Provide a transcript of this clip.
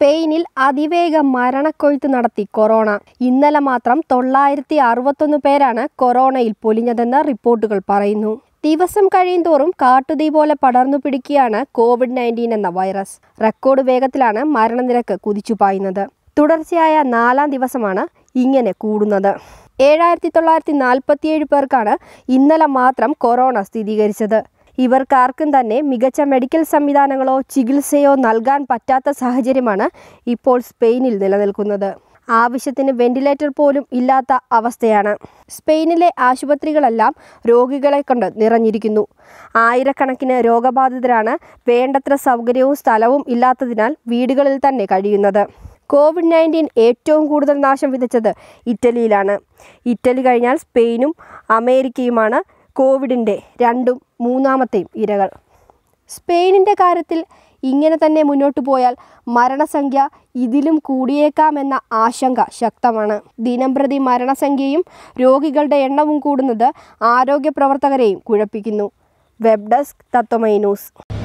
സ്പെയിനിൽ അതിവേഗ മരണക്കൊഴുത്ത് നടത്തി കൊറോണ ഇന്നലെ മാത്രം തൊള്ളായിരത്തി അറുപത്തൊന്ന് പേരാണ് കൊറോണയിൽ പൊലിഞ്ഞതെന്ന് റിപ്പോർട്ടുകൾ പറയുന്നു ദിവസം കഴിയുന്തോറും കാട്ടുതീ പോലെ പടർന്നു പിടിക്കുകയാണ് കോവിഡ് നയൻറ്റീൻ എന്ന വൈറസ് റെക്കോർഡ് വേഗത്തിലാണ് മരണനിരക്ക് കുതിച്ചുപായുന്നത് തുടർച്ചയായ നാലാം ദിവസമാണ് ഇങ്ങനെ കൂടുന്നത് ഏഴായിരത്തി തൊള്ളായിരത്തി നാൽപ്പത്തിയേഴ് പേർക്കാണ് ഇന്നലെ മാത്രം കൊറോണ സ്ഥിരീകരിച്ചത് ഇവർക്കാർക്കും തന്നെ മികച്ച മെഡിക്കൽ സംവിധാനങ്ങളോ ചികിത്സയോ നൽകാൻ പറ്റാത്ത സാഹചര്യമാണ് ഇപ്പോൾ സ്പെയിനിൽ നിലനിൽക്കുന്നത് ആവശ്യത്തിന് വെന്റിലേറ്റർ പോലും ഇല്ലാത്ത അവസ്ഥയാണ് സ്പെയിനിലെ ആശുപത്രികളെല്ലാം രോഗികളെ കൊണ്ട് നിറഞ്ഞിരിക്കുന്നു ആയിരക്കണക്കിന് രോഗബാധിതരാണ് വേണ്ടത്ര സൗകര്യവും സ്ഥലവും ഇല്ലാത്തതിനാൽ വീടുകളിൽ തന്നെ കഴിയുന്നത് കോവിഡ് നയൻറ്റീൻ ഏറ്റവും കൂടുതൽ നാശം വിതച്ചത് ഇറ്റലിയിലാണ് ഇറ്റലി കഴിഞ്ഞാൽ സ്പെയിനും അമേരിക്കയുമാണ് കോവിഡിൻ്റെ രണ്ടും മൂന്നാമത്തെയും ഇരകൾ സ്പെയിനിൻ്റെ കാര്യത്തിൽ ഇങ്ങനെ തന്നെ മുന്നോട്ടു പോയാൽ മരണസംഖ്യ ഇതിലും കൂടിയേക്കാമെന്ന ആശങ്ക ശക്തമാണ് ദിനംപ്രതി മരണസംഖ്യയും രോഗികളുടെ എണ്ണവും കൂടുന്നത് ആരോഗ്യ പ്രവർത്തകരെയും കുഴപ്പിക്കുന്നു വെബ് ഡെസ്ക് തത്വമൈ ന്യൂസ്